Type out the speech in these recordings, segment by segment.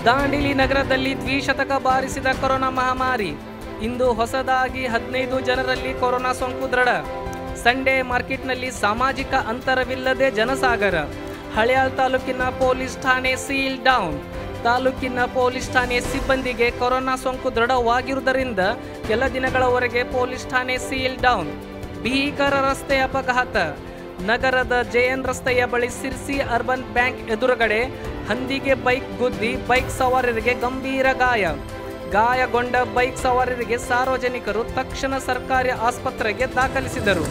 ದಾಂಡೇಲಿ ನಗರದಲ್ಲಿ ದ್ವಿಶತಕ ಬಾರಿಸಿದ ಕೊರೋನಾ ಮಹಾಮಾರಿ ಇಂದು ಹೊಸದಾಗಿ ಹದಿನೈದು ಜನರಲ್ಲಿ ಕೊರೋನಾ ಸೋಂಕು ದೃಢ ಸಂಡೇ ಮಾರ್ಕೆಟ್ನಲ್ಲಿ ಸಾಮಾಜಿಕ ಅಂತರವಿಲ್ಲದೆ ಜನಸಾಗರ ಹಳೆಯಾಳ್ ತಾಲೂಕಿನ ಪೊಲೀಸ್ ಠಾಣೆ ಸೀಲ್ ಡೌನ್ ತಾಲೂಕಿನ ಪೊಲೀಸ್ ಠಾಣೆ ಸಿಬ್ಬಂದಿಗೆ ಕೊರೋನಾ ಸೋಂಕು ದೃಢವಾಗಿರುವುದರಿಂದ ಕೆಲ ದಿನಗಳವರೆಗೆ ಪೊಲೀಸ್ ಠಾಣೆ ಸೀಲ್ ಡೌನ್ ಭೀಕರ ರಸ್ತೆ ಅಪಘಾತ ನಗರದ ಜೆಎನ್ ರಸ್ತೆಯ ಬಳಿ ಸಿರ್ಸಿ ಅರ್ಬನ್ ಬ್ಯಾಂಕ್ ಎದುರುಗಡೆ ಹಂದಿಗೆ ಬೈಕ್ ಗುದ್ದಿ ಬೈಕ್ ಸವಾರರಿಗೆ ಗಂಭೀರ ಗಾಯ ಗಾಯಗೊಂಡ ಬೈಕ್ ಸವಾರರಿಗೆ ಸಾರ್ವಜನಿಕರು ತಕ್ಷಣ ಸರ್ಕಾರಿ ಆಸ್ಪತ್ರೆಗೆ ದಾಖಲಿಸಿದರು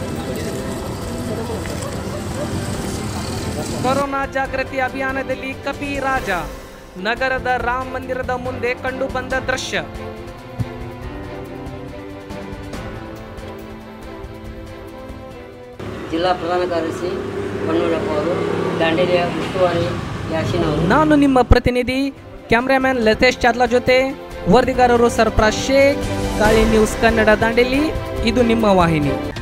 ಕೊರೋನಾ ಜಾಗೃತಿ ಅಭಿಯಾನದಲ್ಲಿ ಕಪಿ ರಾಜ ನಗರದ ರಾಮ ಮಂದಿರದ ಮುಂದೆ ಕಂಡು ಬಂದ ದೃಶ್ಯ ಜಿಲ್ಲಾ ಪ್ರಧಾನ ಕಾರ್ಯದರ್ಶಿ ಬನ್ನೂರಪ್ಪ ಅವರು ದಾಂಡೇಲಿಯ ಉಸ್ತುವಾರಿ ಯಾಶಿನ್ ಅವರು ನಾನು ನಿಮ್ಮ ಪ್ರತಿನಿಧಿ ಕ್ಯಾಮ್ರಾಮನ್ ಲತೇಶ್ ಚಾರ್ಲಾ ಜೊತೆ ವರದಿಗಾರರು ಸರ್ಫರಾಜ್ ಶೇಖ್ ಕಾಳಿ ನ್ಯೂಸ್ ಕನ್ನಡ ದಾಂಡೇಲಿ ಇದು ನಿಮ್ಮ ವಾಹಿನಿ